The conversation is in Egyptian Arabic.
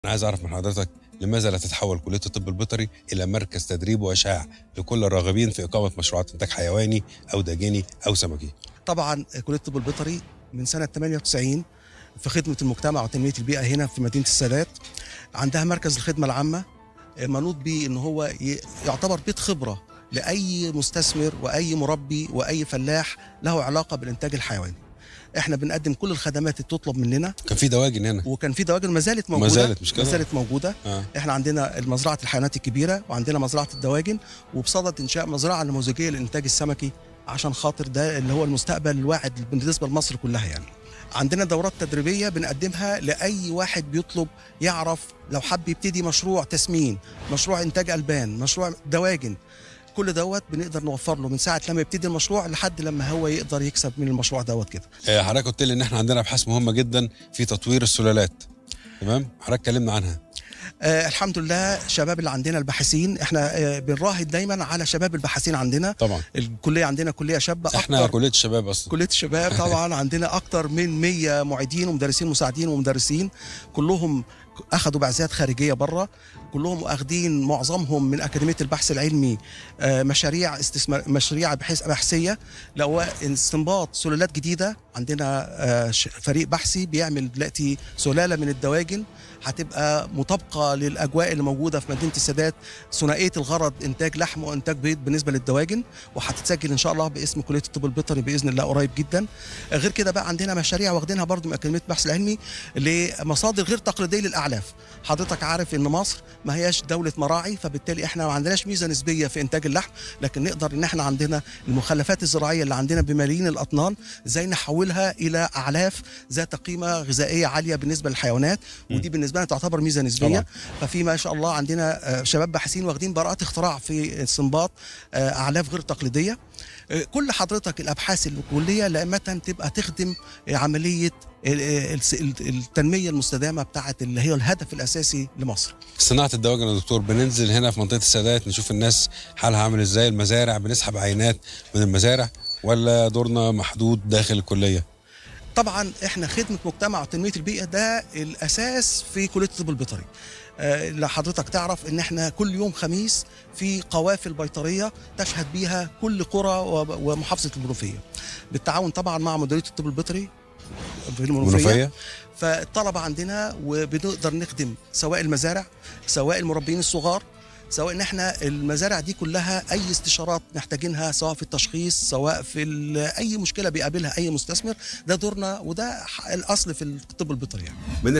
أنا عايز أعرف من حضرتك لماذا لا تتحول كلية الطب البيطري إلى مركز تدريب وإشعاع لكل الراغبين في إقامة مشروعات إنتاج حيواني أو داجيني أو سمكي؟ طبعا كليه الطب البيطري من سنه 98 في خدمه المجتمع وتنميه البيئه هنا في مدينه السادات عندها مركز الخدمه العامه منوط بيه ان هو ي- يعتبر بيت خبره لاي مستثمر واي مربي واي فلاح له علاقه بالانتاج الحيواني احنا بنقدم كل الخدمات اللي تطلب مننا كان في دواجن هنا وكان في دواجن ما زالت موجوده ما زالت مش كده؟ ما زالت موجوده آه. احنا عندنا مزرعه الحيوانات الكبيره وعندنا مزرعه الدواجن وبصدد انشاء مزرعه نموذجيه للانتاج السمكي عشان خاطر ده اللي هو المستقبل الواعد بالنسبه لمصر كلها يعني عندنا دورات تدريبيه بنقدمها لاي واحد بيطلب يعرف لو حب يبتدي مشروع تسمين مشروع انتاج البان مشروع دواجن كل دوت بنقدر نوفر له من ساعه لما يبتدي المشروع لحد لما هو يقدر يكسب من المشروع دوت كده آه، حضرتك قلت لي إن إحنا عندنا أبحاث مهمة جدا في تطوير السلالات تمام؟ حضرتك كلمنا عنها آه الحمد لله شباب اللي عندنا الباحثين احنا آه بنراهن دايما على شباب الباحثين عندنا طبعا الكليه عندنا كليه شابه إحنا اكتر كلية الشباب أصلا كليه الشباب طبعا عندنا اكتر من 100 معيدين ومدرسين مساعدين ومدرسين كلهم اخذوا بعثات خارجيه بره كلهم اخذين معظمهم من اكاديميه البحث العلمي آه، مشاريع استثمار مشاريع بحيث بحثيه لو استنباط سلالات جديده عندنا آه، ش- فريق بحثي بيعمل دلوقتي سلاله من الدواجن هتبقى مطابقه للاجواء اللي موجوده في مدينه السادات ثنائيه الغرض انتاج لحم وانتاج بيض بالنسبه للدواجن وهتتسجل ان شاء الله باسم كليه الطب البيطري باذن الله قريب جدا غير كده بقى عندنا مشاريع واخدينها برضو من اكاديميه البحث العلمي لمصادر غير تقليديه للاعلاف حضرتك عارف ان مصر ما هياش دوله مراعي فبالتالي احنا ما عندناش ميزه نسبيه في انتاج اللحم لكن نقدر ان احنا عندنا المخلفات الزراعيه اللي عندنا بملايين الاطنان ازاي نحولها الى اعلاف ذات قيمه غذائيه عاليه بالنسبه للحيوانات ودي بالنسبه لنا تعتبر ميزه نسبيه طبعاً. ففي ما شاء الله عندنا آه، شباب باحثين واخدين براءات اختراع في استنباط آه، اعلاف غير تقليديه آه، كل حضرتك الابحاث الكليه لامه تبقى تخدم آه، عمليه ال- ال- ال- التنميه المستدامه بتاعت اللي هي الهدف الاساسي لمصر صناعة الدواجن يا دكتور بننزل هنا في منطقة السادات نشوف الناس حالها عامل ازاي المزارع بنسحب عينات من المزارع ولا دورنا محدود داخل الكلية طبعا احنا خدمه مجتمع وتنميه البيئه ده الاساس في كليه الطب البيطري آه، اللي حضرتك تعرف ان احنا كل يوم خميس في قوافل بيطريه تشهد بيها كل قرى وب- ومحافظه المنوفيه بالتعاون طبعا مع مديريه الطب البيطري في المنوفيه منوفية فالطلبه عندنا وبنقدر نخدم سواء المزارع سواء المربين الصغار سواء ان احنا المزارع دي كلها اي استشارات محتاجينها سواء في التشخيص سواء في ال- اي مشكله بيقابلها اي مستثمر ده دورنا وده ح- الاصل في الطب البيطري يعني. من